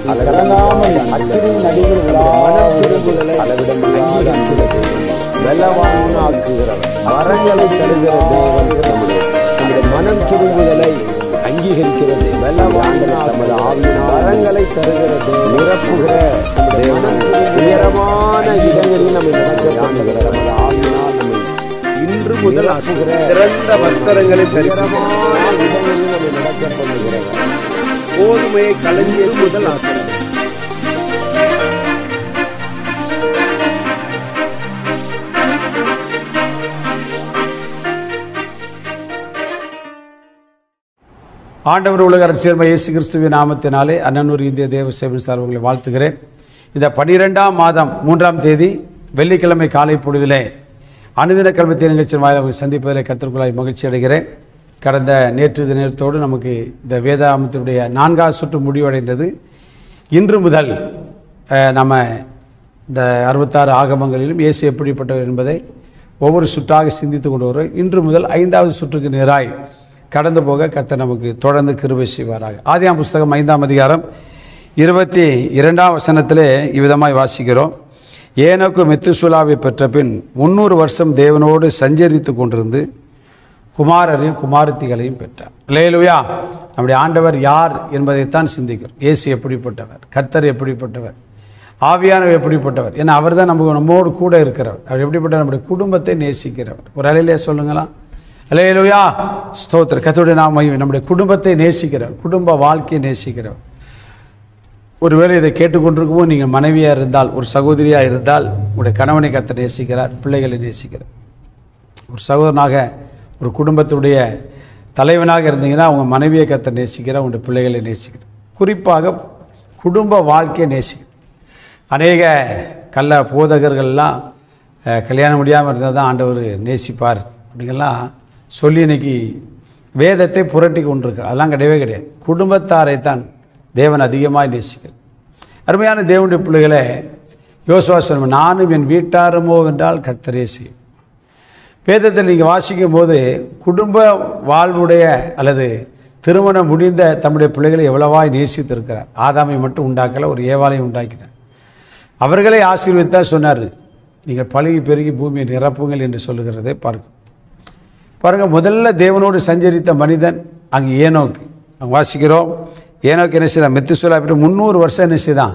அது கலங்காமல் அக்கினி நடுவில் மனம் திரும்புதலை அளவிடமில்லாத அன்புள்ளது வெள்ளவானாக்குகிறவர் வரங்களை தருகிற தேவன் நம்முடைய நம்முடைய மனம் திரும்புதலை அங்கீகரிக்கிறது வெள்ளவான தமது ஆவியினால் வரங்களை தருகிற தேவன் நிரப்புகிற நம்முடைய மனம் உயரமான இடங்களில் நம்மை நடக்க காணுகிற நமது ஆவியினால் நம்மை இன்று முதல் நிரப்புகிற சிறந்த வஸ்திரங்களை தரித்து உயரமான இடங்களில் நம்மை நடக்க பண்ணுகிறவர் கோதுமையை களஞ்சியது முதல் ஆசிரியர் ஆண்டவர் உலக அரசியல் இயேசு கிறிஸ்துவின் நாமத்தினாலே அண்ணனூர் இந்திய தேவ சேவை சார் உங்களை வாழ்த்துகிறேன் இந்த பனிரெண்டாம் மாதம் மூன்றாம் தேதி வெள்ளிக்கிழமை காலை பொழுதிலே அனுதின கல்வத்திய நிகழ்ச்சியின் வாயிலாக உங்களை சந்திப்பதில் கருத்திற்குள்ளாய் மகிழ்ச்சி அடைகிறேன் கடந்த நேற்று தினத்தோடு நமக்கு இந்த வேதாமத்தினுடைய நான்காவது சுற்று முடிவடைந்தது இன்று முதல் அஹ், நம்ம இந்த அறுபத்தாறு ஆகமங்களிலும் இயேசு எப்படிப்பட்டவர் என்பதை ஒவ்வொரு சுற்றாக சிந்தித்து கொண்டு வருவோம் இன்று முதல் ஐந்தாவது சுற்றுக்கு நேராய் கடந்து போக கர்த்தர் நமக்கு தொடர்ந்து கிருபை செய்வாராக ஆதியாம் புஸ்தகம் ஐந்தாம் அதிகாரம் இருபத்தி இரண்டாம் வசனத்திலே இவ்விதமாய் வாசிக்கிறோம் ஏனோக்கு மெத்துசுலாவை பெற்ற பின் முந்நூறு வருஷம் தேவனோடு சஞ்சரித்து கொண்டிருந்து குமாரரையும் குமாரத்திகளையும் பெற்றார் லேலுயா நம்முடைய ஆண்டவர் யார் என்பதைத்தான் சிந்திக்கிறோம் இயேசு எப்படிப்பட்டவர் கர்த்தர் எப்படிப்பட்டவர் ஆவியானவர் எப்படிப்பட்டவர் ஏன்னா அவர் தான் நம்ம நம்மோடு கூட இருக்கிறவர் அவர் எப்படிப்பட்ட நம்முடைய குடும்பத்தை நேசிக்கிறவர் ஒரு அலையிலே சொல்லுங்களா அலையிலுயா ஸ்தோத்திர கத்தோடைய நாம நம்முடைய குடும்பத்தை நேசிக்கிறவர் குடும்ப வாழ்க்கையை நேசிக்கிறவர் ஒருவேளை இதை கேட்டுக்கொண்டிருக்கும்போது நீங்கள் மனைவியாக இருந்தால் ஒரு சகோதரியாக இருந்தால் உங்களுடைய கணவனை கத்த நேசிக்கிறார் பிள்ளைகளை நேசிக்கிறார் ஒரு சகோதரனாக ஒரு குடும்பத்துடைய தலைவனாக இருந்தீங்கன்னா அவங்க மனைவியை கத்த நேசிக்கிறார் உங்களுடைய பிள்ளைகளை நேசிக்கிறார் குறிப்பாக குடும்ப வாழ்க்கையை நேசிக்கிறார் அநேக கள்ள போதகர்கள்லாம் அஹ், கல்யாணம் முடியாமல் இருந்தால் தான் ஆண்டவர் நேசிப்பார் அப்படிங்கெல்லாம் சொல்லி இன்னைக்கு வேதத்தை புரட்டி கொண்டிருக்கிறார் அதெல்லாம் கிடையவே கிடையாது குடும்பத்தாரை தான் தேவன் அதிகமாக நேசிக்கிறார் அருமையான தேவனுடைய பிள்ளைகளை யோசுவா சொல்லுவோம் நானும் என் வீட்டாருமோ என்றால் கர்த்தரே செய்யும் வேதத்தில் நீங்கள் வாசிக்கும் போது குடும்ப வாழ்வுடைய அல்லது திருமணம் முடிந்த தம்முடைய பிள்ளைகளை எவ்வளவாய் நேசித்திருக்கிறார் ஆதாமை மட்டும் உண்டாக்கல ஒரு ஏவாலையும் உண்டாக்கினார் அவர்களை ஆசீர்வதித்தார் சொன்னார் நீங்கள் பழகி பெருகி பூமியை நிரப்புங்கள் என்று சொல்லுகிறதை பார்க்கும் பாருங்கள் முதல்ல தேவனோடு சஞ்சரித்த மனிதன் அங்கே ஏனோக்கு அங்கே வாசிக்கிறோம் ஏனோக்கு என்ன செய்தான் மெத்துசோலா அப்படி முந்நூறு வருஷம் என்ன செய்தான்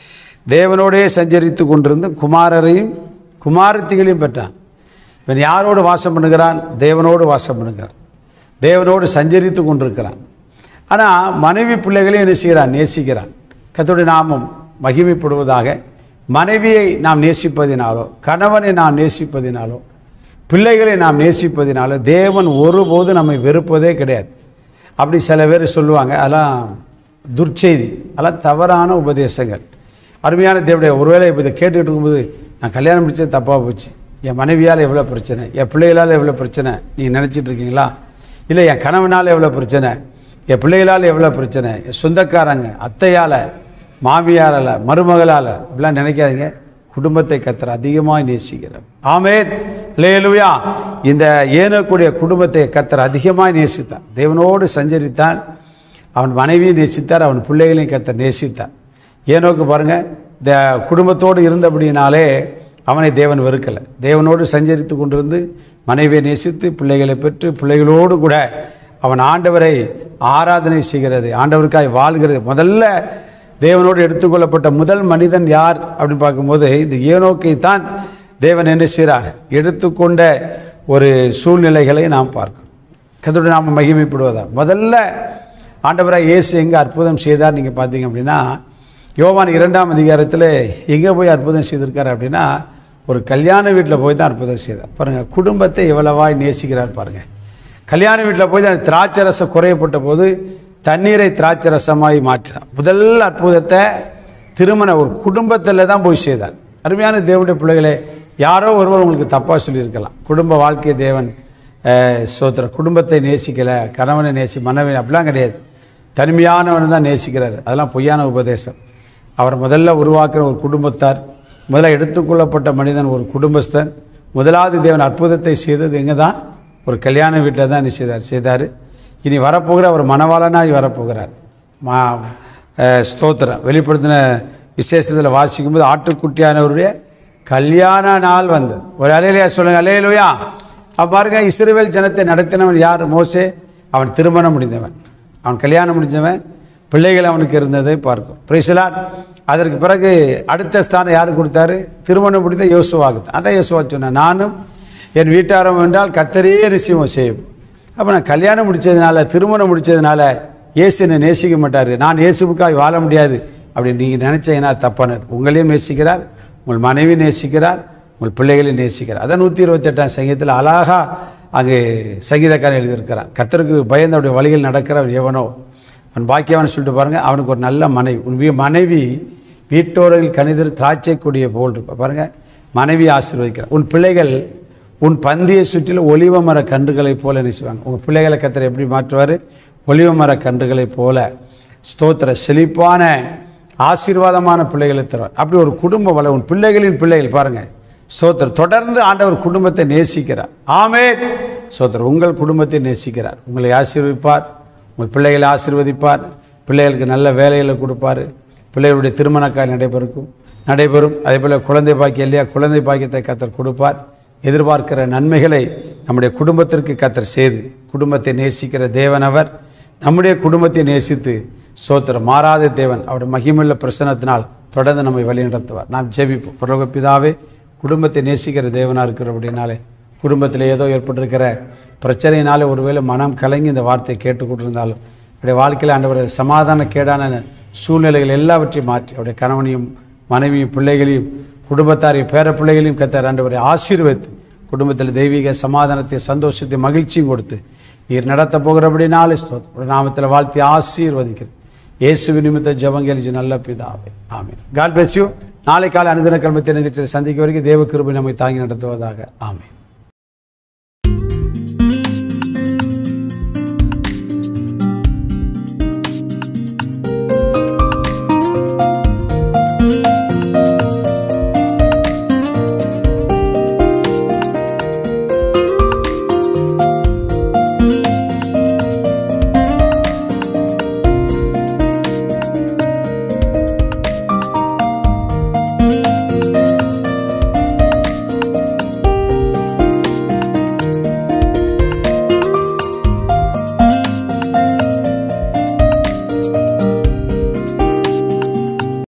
தேவனோடே சஞ்சரித்து கொண்டிருந்து குமாரரையும் குமாரத்திகளையும் பெற்றான் இவன் யாரோடு வாசம் பண்ணுகிறான் தேவனோடு வாசம் பண்ணுகிறான் தேவனோடு சஞ்சரித்து கொண்டிருக்கிறான் ஆனால் மனைவி பிள்ளைகளையும் என்ன செய்கிறான் நேசிக்கிறான் கத்தோடைய நாமம் மகிமைப்படுவதாக மனைவியை நாம் நேசிப்பதினாலோ கணவனை நாம் நேசிப்பதினாலோ பிள்ளைகளை நாம் நேசிப்பதினாலோ தேவன் ஒருபோது நம்மை வெறுப்பதே கிடையாது அப்படி சில பேர் சொல்லுவாங்க அதெல்லாம் துர்ச்செய்தி அதெல்லாம் தவறான உபதேசங்கள் அருமையான தேவடைய ஒருவேளை இப்போ இதை கேட்டுக்கிட்டு இருக்கும்போது நான் கல்யாணம் முடிச்சது தப்பாக போச்சு என் மனைவியால் எவ்வளோ பிரச்சனை என் பிள்ளைகளால் எவ்வளோ பிரச்சனை நீங்கள் நினச்சிட்டு இருக்கீங்களா இல்லை என் கணவனால் எவ்வளோ பிரச்சனை என் பிள்ளைகளால் எவ்வளோ பிரச்சனை என் சொந்தக்காரங்க அத்தையால் மாமியாரால் மருமகளால் இப்படிலாம் நினைக்காதீங்க குடும்பத்தை கத்தர் அதிகமாக நேசிக்கிறார் ஆமேன் லேலுயா இந்த ஏனக்கூடிய குடும்பத்தை கத்தர் அதிகமாக நேசித்தான் தேவனோடு சஞ்சரித்தான் அவன் மனைவியை நேசித்தார் அவன் பிள்ளைகளையும் கத்தர் நேசித்தான் ஏனோக்கு பாருங்கள் இந்த குடும்பத்தோடு இருந்தபடினாலே அவனை தேவன் வெறுக்கலை தேவனோடு சஞ்சரித்து கொண்டிருந்து மனைவியை நேசித்து பிள்ளைகளை பெற்று பிள்ளைகளோடு கூட அவன் ஆண்டவரை ஆராதனை செய்கிறது ஆண்டவருக்காய் வாழ்கிறது முதல்ல தேவனோடு எடுத்துக்கொள்ளப்பட்ட முதல் மனிதன் யார் அப்படின்னு பார்க்கும்போது இந்த ஏனோக்கை தான் தேவன் என்ன செய்கிறார் எடுத்துக்கொண்ட ஒரு சூழ்நிலைகளை நாம் பார்க்கிறோம் கதோடு நாம் மகிமைப்படுவதா முதல்ல ஆண்டவராக இயேசு எங்கே அற்புதம் செய்தார் நீங்கள் பார்த்தீங்க அப்படின்னா யோவான் இரண்டாம் அதிகாரத்தில் எங்கே போய் அற்புதம் செய்திருக்காரு அப்படின்னா ஒரு கல்யாண வீட்டில் போய் தான் அற்புதம் செய்தார் பாருங்கள் குடும்பத்தை எவ்வளவாய் நேசிக்கிறார் பாருங்கள் கல்யாண வீட்டில் போய் தான் திராட்சை ரசம் குறையப்பட்ட போது தண்ணீரை திராட்சை ரசமாய் மாற்றினார் முதல் அற்புதத்தை திருமண ஒரு குடும்பத்தில் தான் போய் செய்தார் அருமையான தேவனுடைய பிள்ளைகளே யாரோ ஒருவர் உங்களுக்கு தப்பாக சொல்லியிருக்கலாம் குடும்ப வாழ்க்கை தேவன் அஹ், சோத்திர குடும்பத்தை நேசிக்கலை கணவனை நேசி மனைவி அப்படிலாம் கிடையாது தனிமையானவன் தான் நேசிக்கிறார் அதெல்லாம் பொய்யான உபதேசம் அவர் முதல்ல உருவாக்குற ஒரு குடும்பத்தார் முதல்ல எடுத்துக்கொள்ளப்பட்ட மனிதன் ஒரு குடும்பஸ்தன் முதலாவது தேவன் அற்புதத்தை செய்தது எங்கே தான் ஒரு கல்யாண வீட்டில் தான் என்ன செய்தார் செய்தார் இனி வரப்போகிற அவர் மணவாளனாய் வரப்போகிறார் மா அஹ், ஸ்தோத்திரம் வெளிப்படுத்தின விசேஷத்தில் வாசிக்கும்போது ஆட்டுக்குட்டியானவருடைய கல்யாண நாள் வந்தது ஒரு அலையிலையா சொல்லுங்க அலையிலையா அப்ப பாருங்க இஸ்ரவேல் ஜனத்தை நடத்தினவன் யார் மோசே அவன் திருமணம் முடிந்தவன் அவன் கல்யாணம் முடிஞ்சவன் பிள்ளைகள் அவனுக்கு இருந்ததை பார்க்கும் பிரைசலாட் அதற்கு பிறகு அடுத்த ஸ்தானம் யாருக்கு கொடுத்தாரு திருமணம் முடிந்த யோசுவாக்கு அதான் யோசுவா சொன்னேன் நானும் என் வீட்டாரம் என்றால் கத்தரையே நிச்சயம் செய்யும் அப்போ நான் கல்யாணம் முடிச்சதுனால திருமணம் முடிச்சதுனால இயேசு என்னை நேசிக்க மாட்டார் நான் இயேசுவுக்காக வாழ முடியாது அப்படின்னு நீங்கள் நினச்சீங்கன்னா தப்பானது உங்களையும் நேசிக்கிறார் உங்கள் மனைவி நேசிக்கிறார் உங்கள் பிள்ளைகளையும் நேசிக்கிறார் அதான் நூற்றி இருபத்தெட்டாம் சங்கீதத்தில் அழகா அங்கே சங்கீதக்காரன் எழுதியிருக்கிறான் கத்தருக்கு பயந்து அவருடைய வழிகள் நடக்கிறவன் எவனோ அவன் பாக்கியவன் சொல்லிட்டு பாருங்க அவனுக்கு ஒரு நல்ல மனைவி உன் வீ- மனைவி வீட்டோரில் கணிதர் திராட்சை கொடிய போல் இருப்பா பாருங்க மனைவி ஆசீர்வதிக்கிறார் உன் பிள்ளைகள் உன் பந்தியை சுற்றிலும் ஒலிவ மர கன்றுகளைப் போல நினைச்சுவாங்க உங்கள் பிள்ளைகளை கத்தரை எப்படி மாற்றுவார் ஒலிவ மர கன்றுகளைப் போல ஸ்தோத்திர செழிப்பான ஆசீர்வாதமான பிள்ளைகளை தருவார் அப்படி ஒரு குடும்ப வள உன் பிள்ளைகளின் பிள்ளைகள் பாருங்க ஸ்தோத்திரம் தொடர்ந்து ஆண்டவர் குடும்பத்தை நேசிக்கிறார் ஆமே ஸ்தோத்திரம் உங்கள் குடும்பத்தை நேசிக்கிறார் உங்களை ஆசீர்வதிப்பார் உங்கள் பிள்ளைகளை ஆசீர்வதிப்பார் பிள்ளைகளுக்கு நல்ல வேலைகளை கொடுப்பார் பிள்ளைகளுடைய திருமண கால் நடைபெறும் நடைபெறும் அதே போல் குழந்தை பாக்கியம் இல்லையா குழந்தை பாக்கியத்தை கத்தர் கொடுப்பார் எதிர்பார்க்கிற நன்மைகளை நம்முடைய குடும்பத்திற்கு கத்தர் செய்து குடும்பத்தை நேசிக்கிற தேவன் அவர் நம்முடைய குடும்பத்தை நேசித்து சோத்திரம் மாறாத தேவன் அவருடைய மகிமுள்ள பிரசனத்தினால் தொடர்ந்து நம்மை வழிநடத்துவார் நாம் ஜெபிப்போம் பரலோக பிதாவே குடும்பத்தை நேசிக்கிற தேவனாக இருக்கிற அப்படின்னாலே குடும்பத்தில் ஏதோ ஏற்பட்டிருக்கிற பிரச்சனையினாலே ஒருவேளை மனம் கலங்கி இந்த வார்த்தையை கேட்டுக்கொண்டிருந்தாலும் அவருடைய வாழ்க்கையில் ஆண்டவர் சமாதான கேடான சூழ்நிலைகள் எல்லாவற்றையும் மாற்றி அவருடைய கணவனையும் மனைவியும் பிள்ளைகளையும் குடும்பத்தாரையும் பேர பிள்ளைகளையும் கத்தார் ஆண்டவரை ஆசீர்வதித்து குடும்பத்தில் தெய்வீக சமாதானத்தை சந்தோஷத்தை மகிழ்ச்சியும் கொடுத்து நீர் நடத்த போகிறபடினாலே ஸ்தோத்திரம் நாமத்தில் வாழ்த்தி ஆசீர்வதிக்கிறேன் இயேசு நிமித்த ஜபங்கலிஜி நல்ல பிதாவே ஆமென் காட் bless you நாளை காலை அனுதின கல்மத்தை நிகழ்ச்சியை சந்திக்க வரைக்கும் தேவ கிருபை நம்மை தாங்கி நடத்துவதாக ஆமென்